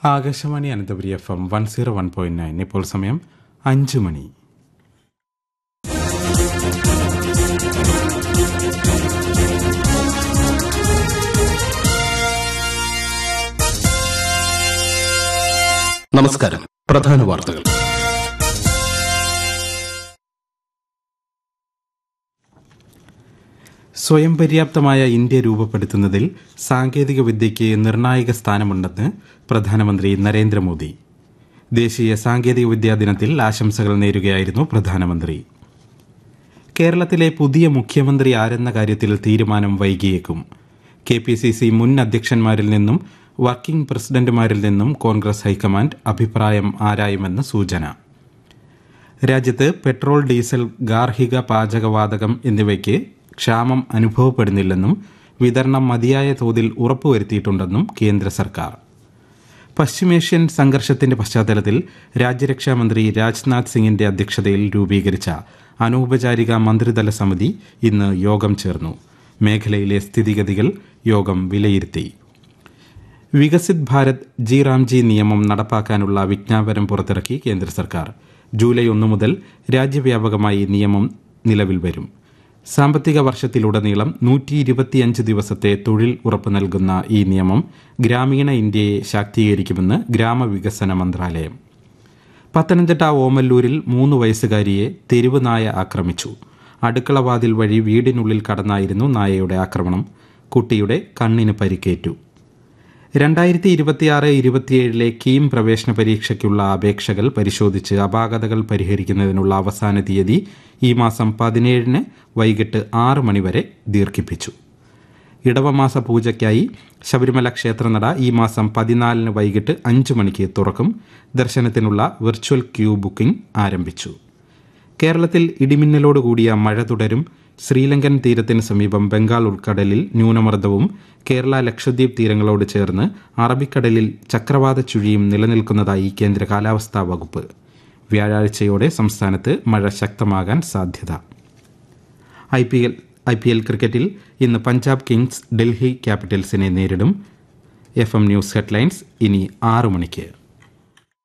Akashvani Ananthapuri F M one zero one point nine ഇപ്പോൾ സമയം അഞ്ച് മണി നമസ്കാരം പ്രധാന വാർത്തകൾ സ്വയം പര്യാപ്തമായ ഇന്ത്യ രൂപപ്പെടുത്തുന്നതിൽ സാങ്കേതിക വിദ്യയ്ക്ക് നിർണായക സ്ഥാനമുണ്ടെന്ന് പ്രധാനമന്ത്രി നരേന്ദ്രമോദി ദേശീയ സാങ്കേതിക വിദ്യാ ദിനത്തിൽ ആശംസകൾ നേരുകയായിരുന്നു പ്രധാനമന്ത്രി കേരളത്തിലെ പുതിയ മുഖ്യമന്ത്രി ആരെന്ന കാര്യത്തിൽ തീരുമാനം വൈകിയേക്കും കെ പി സി സി മുൻ അധ്യക്ഷന്മാരിൽ നിന്നും വർക്കിംഗ് പ്രസിഡന്റുമാരിൽ നിന്നും കോൺഗ്രസ് ഹൈക്കമാൻഡ് അഭിപ്രായം ആരായുമെന്ന് സൂചന രാജ്യത്ത് പെട്രോൾ ഡീസൽ ഗാർഹിക പാചകവാതകം എന്നിവയ്ക്ക് ക്ഷാമം അനുഭവപ്പെടുന്നില്ലെന്നും വിതരണം മതിയായ തോതിൽ ഉറപ്പുവരുത്തിയിട്ടുണ്ടെന്നും കേന്ദ്ര സർക്കാർ പശ്ചിമേഷ്യൻ സംഘർഷത്തിന്റെ പശ്ചാത്തലത്തിൽ രാജ്യരക്ഷാമന്ത്രി രാജ്നാഥ് സിംഗിന്റെ അധ്യക്ഷതയിൽ രൂപീകരിച്ച അനൗപചാരിക മന്ത്രിതല സമിതി ഇന്ന് യോഗം ചേർന്നു മേഖലയിലെ സ്ഥിതിഗതികൾ യോഗം വിലയിരുത്തി വികസിത് ഭാരത് ജി റാംജി നിയമം നടപ്പാക്കാനുള്ള വിജ്ഞാപനം പുറത്തിറക്കി കേന്ദ്ര സർക്കാർ ജൂലൈ ഒന്ന് മുതൽ രാജ്യവ്യാപകമായി നിയമം നിലവിൽ വരും സാമ്പത്തിക വർഷത്തിലുടനീളം നൂറ്റി ഇരുപത്തിയഞ്ച് ദിവസത്തെ തൊഴിൽ ഉറപ്പ് നൽകുന്ന ഈ നിയമം ഗ്രാമീണ ഇന്ത്യയെ ശാക്തീകരിക്കുമെന്ന് ഗ്രാമവികസന മന്ത്രാലയം പത്തനംതിട്ട ഓമല്ലൂരിൽ മൂന്ന് വയസ്സുകാരിയെ തെരുവ് നായ ആക്രമിച്ചു അടുക്കളവാതിൽ വഴി വീടിനുള്ളിൽ കടന്നായിരുന്നു നായയുടെ ആക്രമണം കുട്ടിയുടെ കണ്ണിന് പരിക്കേറ്റു രണ്ടായിരത്തി ഇരുപത്തിയാറ് ഇരുപത്തിയേഴിലെ കീം പ്രവേശന പരീക്ഷയ്ക്കുള്ള അപേക്ഷകൾ പരിശോധിച്ച് അപാകതകൾ പരിഹരിക്കുന്നതിനുള്ള അവസാന തീയതി ഈ മാസം പതിനേഴിന് വൈകിട്ട് ആറ് മണിവരെ ദീർഘിപ്പിച്ചു ഇടവമാസ പൂജയ്ക്കായി ശബരിമല ക്ഷേത്രനട ഈ മാസം പതിനാലിന് വൈകിട്ട് അഞ്ച് മണിക്ക് തുറക്കും ദർശനത്തിനുള്ള വെർച്വൽ ക്യൂ ബുക്കിംഗ് ആരംഭിച്ചു കേരളത്തിൽ ഇടിമിന്നലോടുകൂടിയ മഴ തുടരും ശ്രീലങ്കൻ തീരത്തിന് സമീപം ബംഗാൾ ഉൾക്കടലിൽ ന്യൂനമർദ്ദവും കേരള ലക്ഷദ്വീപ് തീരങ്ങളോട് ചേർന്ന് അറബിക്കടലിൽ ചക്രവാത ചുഴിയും നിലനിൽക്കുന്നതായി കേന്ദ്ര കാലാവസ്ഥാ വകുപ്പ് വ്യാഴാഴ്ചയോടെ സംസ്ഥാനത്ത് മഴ ശക്തമാകാൻ സാധ്യത I P L I P L ക്രിക്കറ്റിൽ ഇന്ന് പഞ്ചാബ് കിങ്സ് ഡൽഹി ക്യാപിറ്റൽസിനെ നേരിടും എഫ് എം ന്യൂസ് ഹെഡ്ലൈൻസ് ഇനി ആറു മണിക്ക്